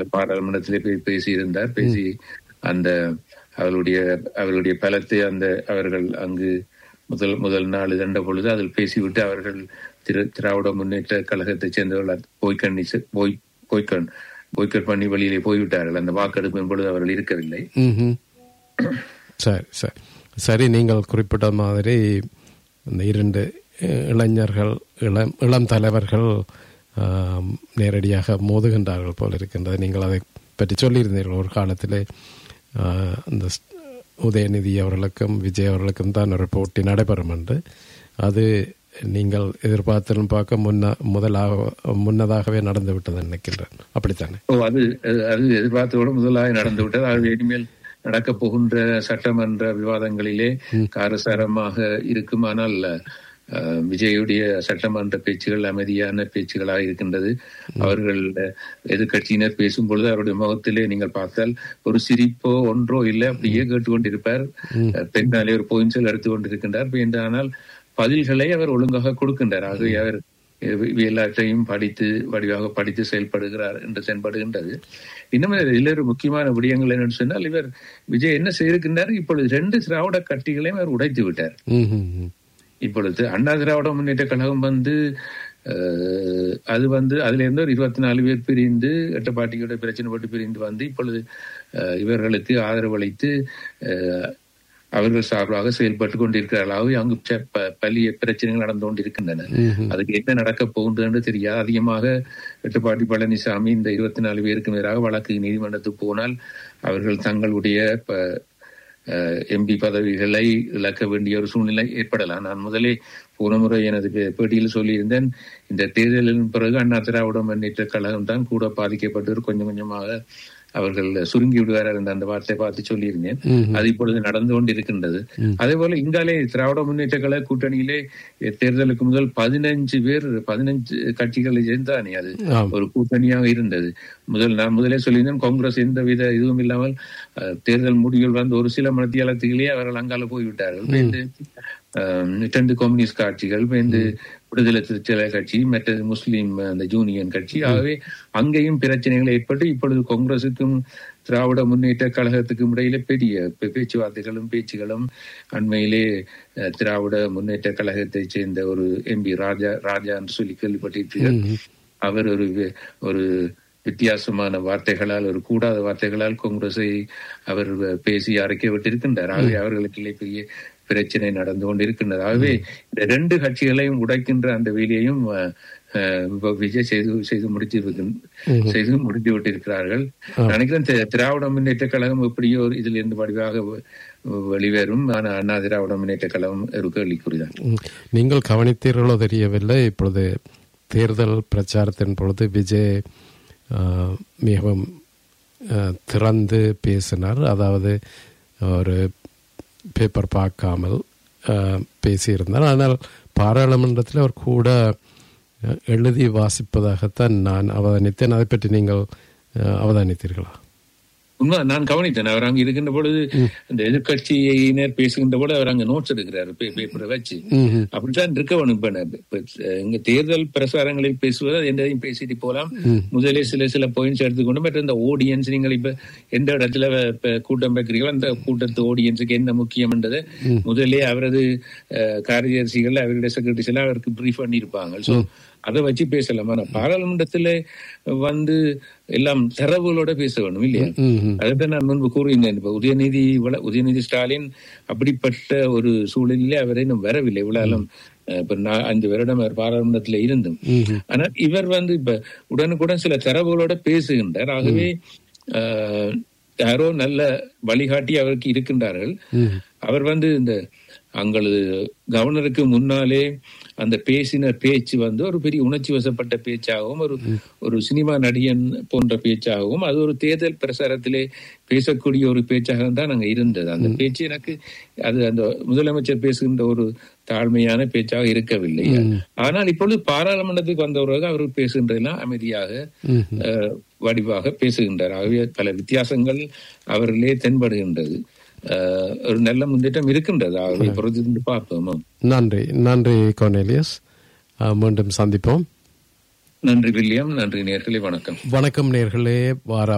பாராளுமன்றத்திலே போய் பேசியிருந்தார் பேசி அந்த அவருடைய அவருடைய பலத்தை அந்த அவர்கள் அங்கு முதல் முதல் நாள் கண்ட பொழுது அதில் பேசிவிட்டு அவர்கள் திரு திராவிட முன்னேற்ற கழகத்தைச் சேர்ந்தவர்கள் போய்கண்ணி போய் போய்கண் போய்கட் பண்ணி வழியிலே போய்விட்டார்கள் அந்த வாக்கெடுப்பின் பொழுது அவர்கள் இருக்கவில்லை ம்ஹும். சரி சரி சரி நீங்கள் குறிப்பிட்ட மாதிரி இந்த இரண்டு அஹ், இளைஞர்கள் இளம் இளம் தலைவர்கள் ஆம், நேரடியாக மோதுகின்றார்கள் போல் இருக்கின்றது நீங்கள் அதை பற்றி சொல்லியிருந்தீர்கள் ஒரு காலத்திலே ஆஹ், இந்த ஸ்- உதயநிதி அவர்களுக்கும் விஜய் அவர்களுக்கும் தான் ஒரு போட்டி நடைபெறும் என்று அது நீங்கள் எதிர்பார்த்திலும் பார்க்க முன்ன முதலாக முன்னதாகவே நடந்து விட்டது நினைக்கின்றேன் அப்படித்தானே ஓ அது அது- அது எதிர்பார்த்தோடு முதலாக நடந்து விட்டது அது இனிமேல் நடக்கப் போகின்ற சட்டமன்ற விவாதங்களிலே காரசாரமாக இருக்கும் ஆனால் அஹ், விஜயுடைய சட்டமன்ற பேச்சுகள் அமைதியான பேச்சுகளாக இருக்கின்றது அவர்கள் அஹ், எதிர்க்கட்சியினர் பேசும் பொழுது அவருடைய முகத்திலே நீங்கள் பார்த்தால் ஒரு சிரிப்போ ஒன்றோ இல்லை அப்படியே கேட்டுக்கொண்டிருப்பார் அஹ், பின்னாலே ஒரு போயின்சல் எடுத்துக் கொண்டிருக்கின்றார் என்றானால் பதில்களை அவர் ஒழுங்காக கொடுக்கின்றார் ஆகவே அவர் இவ- இவை எல்லாற்றையும் படித்து வடிவாக படித்து செயல்படுகிறார் என்று தென்படுகின்றது இன்னும் இதில் ஒரு முக்கியமான விடயங்கள் என்னன்னு சொன்னால் இவர் விஜய் என்ன செய்திருக்கின்றார் இப்பொழுது ரெண்டு திராவிட கட்சிகளையும் அவர் உடைத்து விட்டார் ம்ஹும். இப்பொழுது அண்ணா திராவிட முன்னேற்ற கழகம் வந்து அஹ், அது வந்து அதுல இருந்து ஒரு இருபத்தி நாலு பேர் பிரிந்து எட்டப்பாட்டியோட பிரச்சனை போட்டு பிரிந்து வந்து இப்பொழுது அஹ், இவர்களுக்கு ஆதரவு அளித்து அஹ், அவர்கள் சார்பாக செயல்பட்டு கொண்டிருக்கிறார்கள் ஆகவே அங்கு ச- ப- பலிய பிரச்சனைகள் நடந்து கொண்டிருக்கின்றன அதுக்கு என்ன நடக்க போகுதுன்னு தெரியாது அதிகமாக எட்டுப்பாட்டி பழனிசாமி இந்த இருபத்தி நாலு பேருக்கு எதிராக வழக்கு நீதிமன்றத்துக்கு போனால் அவர்கள் தங்களுடைய ப- எம்பி பதவிகளை இழக்க வேண்டிய ஒரு சூழ்நிலை ஏற்படலாம் நான் முதலே போன முறை எனது பே- பேட்டியில் சொல்லியிருந்தேன் இந்த தேர்தலின் பிறகு அண்ணா திராவிட முன்னேற்ற கழகம் தான் கூட பாதிக்கப்பட்டு கொஞ்சம் கொஞ்சமாக அவர்கள் சுருங்கி விடுவார்கள் என்ற அந்த வார்த்தை பார்த்து சொல்லியிருந்தேன் அது இப்பொழுது நடந்து கொண்டிருக்கின்றது அதே போல இங்காலே திராவிட முன்னேற்ற கழக கூட்டணியிலே அஹ், தேர்தலுக்கு முதல் பதினஞ்சு பேர் பதினஞ்சு கட்சிகளை சேர்ந்தானே அது ஆம். ஒரு கூட்டணியாக இருந்தது முதல் நான் முதலே சொல்லியிருந்தேன் காங்கிரஸ் எந்த வித இதுவும் இல்லாமல் அஹ், தேர்தல் முடிவுகள் வந்து ஒரு சில மத்தியாலத்துகளே அவர்கள் அங்கால போய்விட்டார்கள் பேருந்து இரண்டு கம்யூனிஸ்ட் கட்சிகள் பேருந்து விடுதலை சிறுத்தை கட்சி மற்றது முஸ்லீம் அந்த ஜூனியன் கட்சி ஆகவே அங்கேயும் பிரச்சனைகள் ஏற்பட்டு இப்பொழுது காங்கிரசுக்கும் திராவிட முன்னேற்ற கழகத்துக்கும் இடையில பெரிய பே- பேச்சுவார்த்தைகளும் பேச்சுகளும் அண்மையிலே அஹ், திராவிட முன்னேற்ற கழகத்தைச் சேர்ந்த ஒரு எம்பி ராஜா ராஜா என்று சொல்லி கேள்விப்பட்டிருக்கிறீர்கள் அவர் ஒரு வி- ஒரு வித்தியாசமான வார்த்தைகளால் ஒரு கூடாத வார்த்தைகளால் காங்கிரஸை அவர் பேசி அரைக்க விட்டிருக்கின்றார் ஆகவே அவர்களுக்கு பெரிய பிரச்சனை நடந்து கொண்டிருக்கின்றது ஆகவே இந்த ரெண்டு கட்சிகளையும் உடைக்கின்ற அந்த வேலையையும் அஹ், அஹ், இப்ப விஜய் செய்து செய்து முடித்து இருக்கின்- செய்து முடித்து விட்டிருக்கிறார்கள் நினைக்கிறேன் தி- திராவிட முன்னேற்ற கழகம் எப்படியோ ஒரு இதில் இருந்து வடிவாக வெ- வெளிவரும் ஆனால் அண்ணா திராவிட முன்னேற்ற கழகம் ஒரு கேள்விக்குறிதான் ம். நீங்கள் கவனித்தீர்களோ தெரியவில்லை இப்பொழுது தேர்தல் பிரச்சாரத்தின் பொழுது விஜய் ஆ, மிகவும் ஆ, திறந்து பேசினார் அதாவது ஒரு பேப்பர் பார்க்காமல் ஆ, பேசியிருந்தார் ஆனால் பாராளுமன்றத்தில் அவர் கூட ஆ, எழுதி வாசிப்பதாகத்தான் நான் அவதானித்தேன் அதை பற்றி நீங்கள் ஆ, அவதானித்தீர்களா உண்மை நான் கவனித்தேன் அவர் அங்க இருக்கின்ற பொழுது அந்த எதிர்கட்சியினர் பேசுகின்ற போது அவர் அங்க நோட்ஸ் எடுக்கிறாரு பே- பேப்பரை வச்சு ம்ஹும். அப்படித்தான் இருக்க வேணும் இப்ப நான் இப்ப இங்க தேர்தல் பிரசாரங்களில் பேசுவது அது எந்தையும் பேசிட்டு போலாம் முதலே சில சில பாயிண்ட்ஸ் எடுத்துக்கொண்டு மற்ற இந்த ஆடியன்ஸ் நீங்கள் இப்ப எந்த இடத்துல இப்ப கூட்டம் வைக்கிறீங்களோ அந்த கூட்டத்து ஆடியன்ஸுக்கு என்ன முக்கியம்ன்றதை முதலே அவரது அஹ், காரியதர்சிகள் அவருடைய செக்ரட்டரிஸ் எல்லாம் அவருக்கு பிரீஃப் பண்ணியிருப்பாங்க சோ அதை வச்சு பேசலாம் ஆனா பாராளுமன்றத்துல வந்து எல்லாம் தரவுகளோட பேச வேணும் இல்லையா ம்ஹும். அதைத்தான் நான் முன்பு கூறினேன் இப்ப உதயநிதி வள- உதயநிதி ஸ்டாலின் அப்படிப்பட்ட ஒரு சூழலிலே அவர் இன்னும் வரவில்லை இவ்வளவு இப்ப நான் அஞ்சு வருடம் அவர் பாராளுமன்றத்துல இருந்தும் ஆனால் இவர் வந்து இப்ப உடனுக்குடன் சில தரவுகளோட பேசுகின்றார் ஆகவே ஆஹ், யாரோ நல்ல வழிகாட்டி அவருக்கு இருக்கின்றார்கள் அவர் வந்து இந்த அங்களது கவர்னருக்கு முன்னாலே அந்த பேசின பேச்சு வந்து ஒரு பெரிய உணர்ச்சி வசப்பட்ட பேச்சாகவும் ஒரு ஒரு சினிமா நடிகன் போன்ற பேச்சாகவும் அது ஒரு தேர்தல் பிரசாரத்திலே பேசக்கூடிய ஒரு பேச்சாக தான் அங்க இருந்தது அந்த பேச்சு எனக்கு அது அந்த முதலமைச்சர் பேசுகின்ற ஒரு தாழ்மையான பேச்சாக இருக்கவில்லை ஆனால் இப்பொழுது பாராளுமன்றத்துக்கு வந்தவர்கள் அவர் பேசுகின்றதெல்லாம் அமைதியாக அஹ், வடிவாக பேசுகின்றார் ஆகவே பல வித்தியாசங்கள் அவர்களே தென்படுகின்றது அஹ், ஒரு நல்ல முன்னேற்றம் இருக்கின்றது ஆகவே பொறுத்து பார்ப்போம் நன்றி நன்றி கோனேலியஸ் ஆ, மீண்டும் சந்திப்போம் நன்றி வில்லியம் நன்றி நேர்களே வணக்கம் வணக்கம் நேர்களே வார